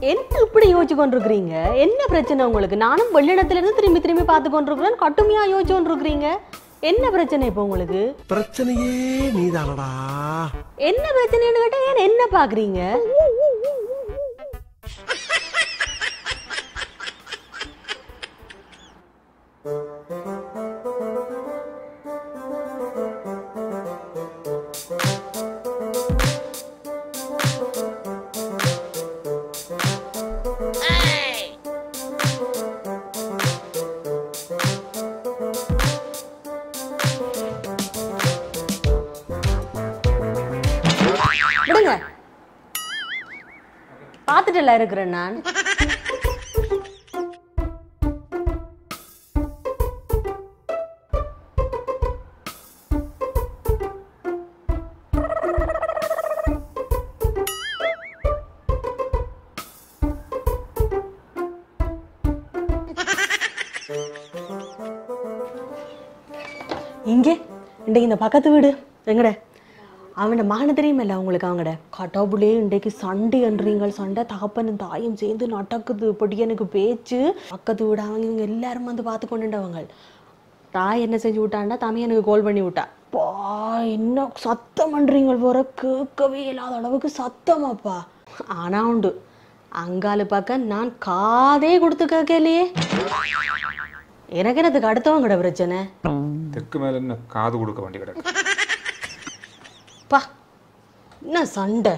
என்ன இப்படி யோசிச்சு கொண்டிருக்கிறீங்க என்ன பிரச்சனை உங்களுக்கு நானும் வெள்ளிடத்துல இருந்து திரும்பி திரும்பி பார்த்து கொண்டிருக்கிறேன் கட்டுமையா யோசிச்சு கொண்டிருக்கிறீங்க என்ன பிரச்சனை இப்போ உங்களுக்கு பிரச்சனையே நீதானடா என்ன பிரச்சனைன்னு கேட்டா ஏன் என்ன பாக்குறீங்க விடுங்க பார்த்துட்டுல இருக்கிறேன் நான் இங்கே இன்றைக்கு இந்த பக்கத்து வீடு எங்கட அவனோட மகனை தெரியுமில்ல அவங்களுக்கு அவங்கட கடவுளே இன்றைக்கு சண்டை என்றீங்கள் சண்டை தகப்பனும் தாயும் சேர்ந்து நடக்குது இப்படி எனக்கு பேச்சு பக்கத்து வீடு அவங்க இவங்க எல்லாரும் வந்து பார்த்து கொண்டுண்டவங்க தாய் என்ன செஞ்சு விட்டான்னா தம்பி எனக்கு கால் பண்ணி விட்டா பா என்ன சத்தம் பண்றீங்க போற கேட்கவே இல்லாத அளவுக்கு சத்தமாப்பா ஆனா உண்டு அங்கால பார்க்க நான் காதே கொடுத்து கேட்கலையே எனக்கு என்னதுக்கு அடுத்தவங்கட பிரச்சனை தெற்கு மேல என்ன காது கொடுக்க வேண்டி கிடக்கு பா என்ன சண்டை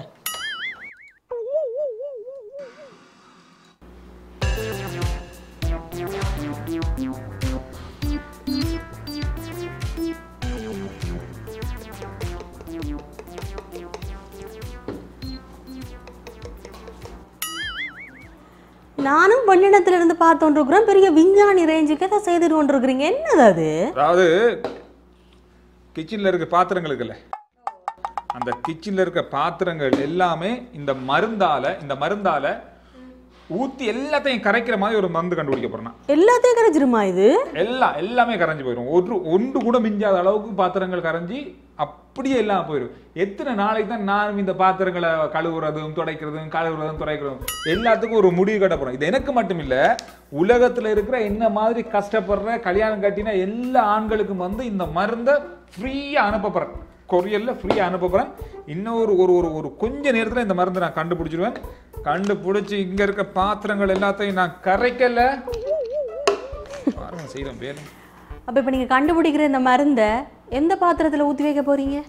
நானும் பள்ளிடத்துல இருந்து பார்த்தோன்றிருக்கிறேன் பெரிய விஞ்ஞானி ரேஞ்சுக்கு அதை செய்துட்டு கொண்டிருக்கிறீங்க என்னது அது அதாவது கிச்சன்ல இருக்க பாத்திரங்கள் இருக்குல்ல அந்த கிச்சன்ல இருக்க பாத்திரங்கள் எல்லாமே இந்த மருந்தால இந்த மருந்தால ஊத்தி எல்லாத்தையும் கரைக்கிற மாதிரி ஒரு மருந்து கண்டுபிடிக்க போறேன் நான். எல்லாத்தையும் கரைச்சிருமா இது எல்லாம் எல்லாமே கரைஞ்சு போயிடும் ஒரு ஒன்று கூட மிஞ்சாத அளவுக்கு பாத்திரங்கள் கரைஞ்சி அப்படியே எல்லாம் போயிடும் எத்தனை நாளைக்கு தான் நானும் இந்த பாத்திரங்களை கழுவுறதும் துடைக்கிறதும் கழுவுறதும் துடைக்கிறதும் எல்லாத்துக்கும் ஒரு முடிவு கட்ட போறோம் இது எனக்கு மட்டும் இல்ல உலகத்துல இருக்கிற என்ன மாதிரி கஷ்டப்படுற கல்யாணம் கட்டின எல்லா ஆண்களுக்கும் வந்து இந்த மருந்தை ஃப்ரீயா அனுப்ப போறேன் கொரியல்ல ஃப்ரீயா அனுப்ப போறேன் இன்னொரு ஒரு ஒரு ஒரு கொஞ்ச நேரத்துல இந்த மருந்தை நான் கண்டுபிடிச்சிடுவேன் கண்டுபிடிச்சு இங்க இருக்க பாத்திரங்கள் எல்லாத்தையும் நான் கரைக்கல பாருங்க செய்யறேன் வேலை அப்ப இப்ப நீங்க கண்டுபிடிக்கிற இந்த மருந்தை எந்த பாத்திரத்துல ஊத்தி வைக்க போறீங்க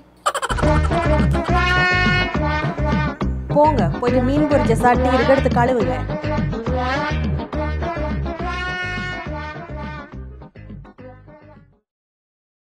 போங்க போயிட்டு மீன் பொரிச்ச சட்டி இருக்க எடுத்து கழுவுங்க